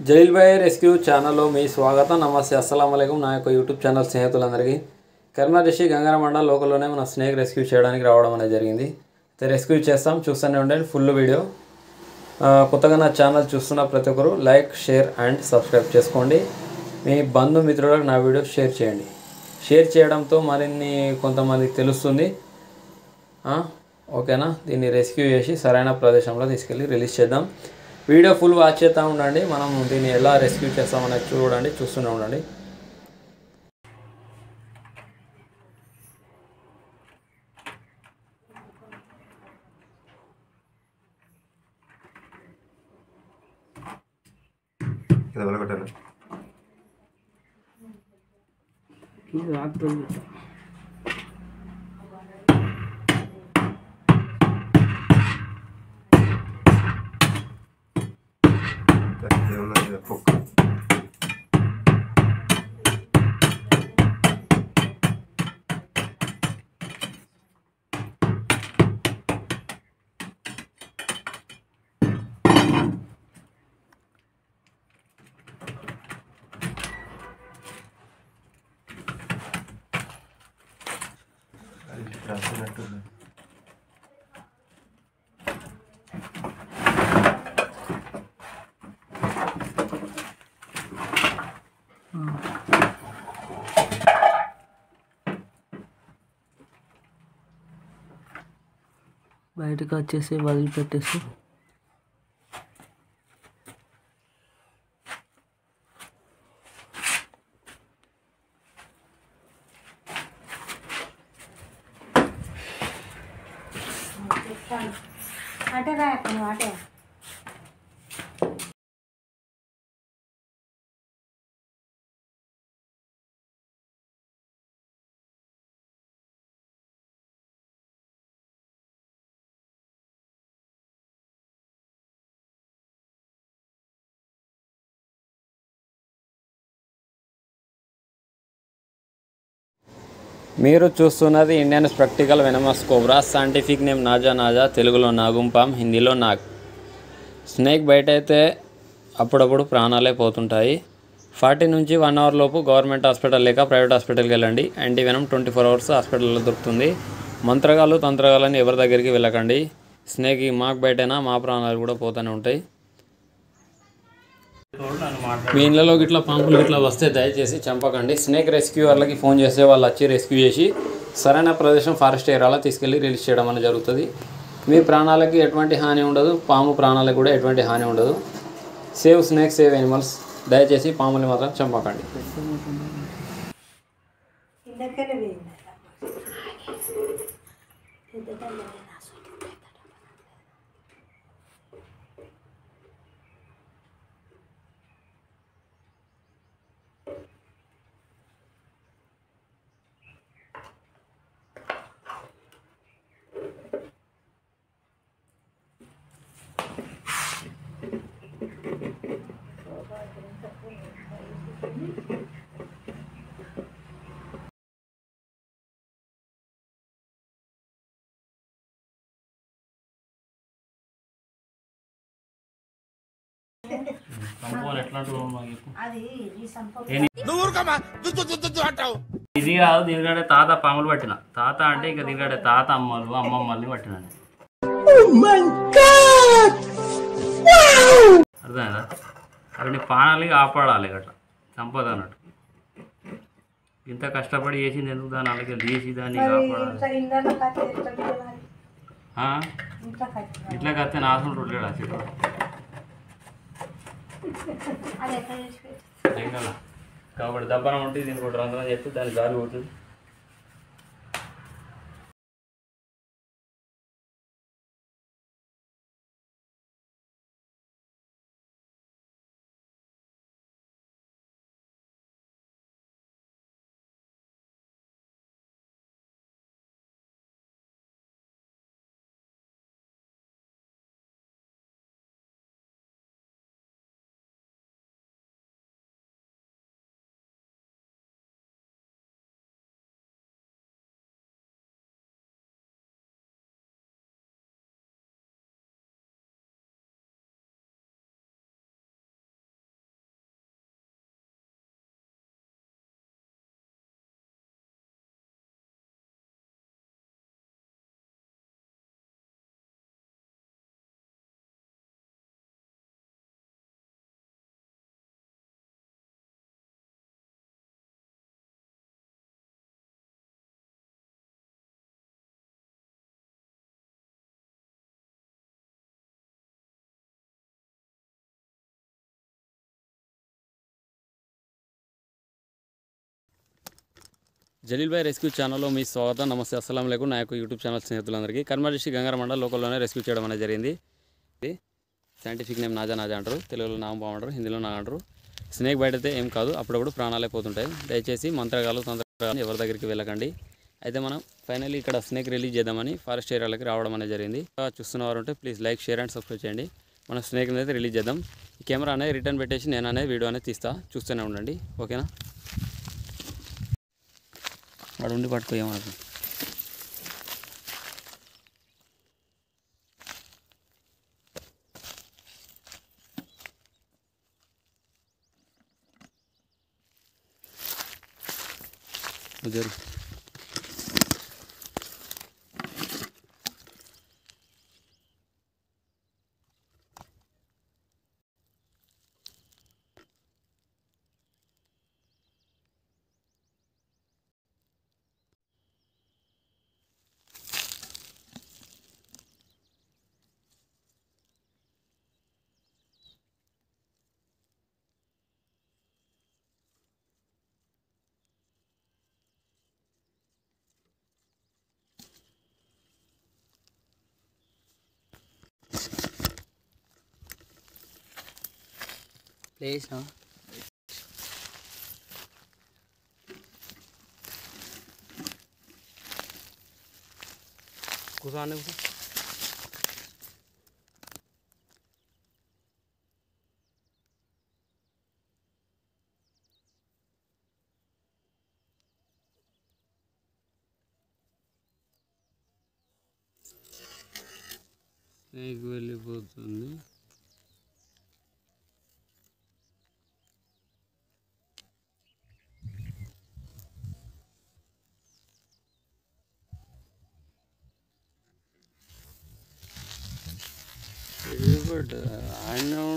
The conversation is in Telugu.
జైల్ బాయ్ రెస్క్యూ ఛానల్లో మీ స్వాగతం నమస్తే అస్సలం అయికం నా యొక్క యూట్యూబ్ ఛానల్ స్నేహితులందరికీ కరీంనగర్ డిస్ట్రిక్ట్ గంగారం మండలం లోకల్లోనే మన స్నేక్ రెస్క్యూ చేయడానికి రావడం అనేది జరిగింది అయితే రెస్క్యూ చేస్తాం చూస్తూనే ఉండండి ఫుల్ వీడియో ఆ, కొత్తగా నా ఛానల్ చూస్తున్న ప్రతి ఒక్కరు లైక్ షేర్ అండ్ సబ్స్క్రైబ్ చేసుకోండి మీ బంధుమిత్రులకు నా వీడియో షేర్ చేయండి షేర్ చేయడంతో మరిన్ని కొంతమందికి తెలుస్తుంది ఆ, ఓకేనా దీన్ని రెస్క్యూ చేసి సరైన ప్రదేశంలో తీసుకెళ్ళి రిలీజ్ చేద్దాం వీడియో ఫుల్ వాచ్ చేస్తూ ఉండండి మనం దీన్ని ఎలా రెస్క్యూ చేస్తామనేది చూడండి చూస్తూనే ఉండండి కింద వెళ్ళగొట్టాను ఏమున్నది కుక్క అది రాసినట్టుంది బయటకు వచ్చేసి వదిలిపెట్టేసి అటే రాయకు అటే మీరు చూస్తున్నది Indian spectacle venomous cobra scientific name Naja naja తెలుగులో నాగుంపాం హిందీలో నాగ్ స్నేక్ బయట అయితే అప్పుడప్పుడు ప్రాణాలే పోతుంటాయి ఫార్టీ నుంచి వన్ అవర్ లోపు గవర్నమెంట్ హాస్పిటల్ లేక ప్రైవేట్ హాస్పిటల్కి వెళ్ళండి anti venom twenty four hours హాస్పిటల్లో దొరుకుతుంది మంత్రగాళ్ళు తంత్రగాళ్ళని ఎవరి దగ్గరికి వెళ్ళకండి స్నేక్ ఈ మాకు బయటైనా మా ప్రాణాలు కూడా పోతూనే ఉంటాయి మీ ఇళ్ళలో ఇట్లా పాములు ఇట్లా వస్తే దయచేసి చంపకండి స్నేక్ రెస్క్యూ వాళ్ళకి ఫోన్ చేస్తే వాళ్ళు వచ్చి రెస్క్యూ చేసి సరైన ప్రదేశం ఫారెస్ట్ ఏరియాలో తీసుకెళ్ళి రిలీజ్ చేయడం అనేది జరుగుతుంది మీ ప్రాణాలకి ఎటువంటి హాని ఉండదు పాము ప్రాణాలకు కూడా ఎటువంటి హాని ఉండదు సేవ్ స్నేక్ సేవ్ యానిమల్స్ దయచేసి పాముని మాత్రం చంపకండి కిందకెళ్ళి పోయింది అది ఈ సంపద ఇది కాదు దీనికంటే తాత పాములు పట్టిన తాత అంటే ఇంకా దీనికంటే తాత అమ్మలు అమ్మమ్మల్ని పట్టిన అర్థమైందా అవి పానాలి కాపాడాలి అట్లా సంపద అన్నట్టు ఇంత కష్టపడి చేసింది ఎందుకు దాన్ని అలాగే తీసి దాన్ని కాపాడాలి ఇంత ఇంట్లో కత్తి ఎట్లా తీయాలి? ఆ? ఇంట్లో కత్తి ఇట్లా కత్తే నాశనం రొట్టెడు ఆ చెట్టు అది ఎక్కడ చేసి పెట్టు? ఏం కదా కాబట్టి దబ్బనం ఉంటే దీనికి ఒకటి రంధ్రం చెప్తే దాన్ని గాలి పోతుంది జలీల్ భాయ్ రెస్క్యూ ఛానల్లో మీ స్వాగతం నమస్తే అస్సలం లేకు నా యొక్క యూట్యూబ్ ఛానల్ స్నేహితులందరికీ కర్మ డిస్ట్రిక్ట్ గంగార మండలం లోకల్లోనే రెస్క్యూ చేయడం అనేది జరిగింది ఇది సైంటిఫిక్ నేమ్ నాజా నాజా అంటారు తెలుగులో నామ అంటారు హిందీలో నా అంటారు స్నేక్ బయట అయితే ఏం కాదు అప్పుడప్పుడు ప్రాణాలే పోతుంటాయి దయచేసి మంత్రగాలు తంత్రగాలు ఎవరి దగ్గరికి వెళ్ళకండి అయితే మనం ఫైనల్లీ ఇక్కడ స్నేక్ రిలీజ్ చేద్దామని ఫారెస్ట్ ఏరియాలకి రావడం అనేది జరిగింది ఇంకా చూస్తున్నవారు ఉంటే please like share and subscribe చేయండి మనం స్నేక్ అయితే రిలీజ్ చేద్దాం ఈ కెమెరా అనేది రిటర్న్ పెట్టేసి నేను అనేది వీడియో అనేది తీస్తా చూస్తూనే ఉండండి ఓకేనా వాడు ఉండి పట్టుకోయేమనుకో జరు ప్లేస్ కూర్చోండి స్నేక్ వెళ్ళిపోతుంది బట్ ఆయన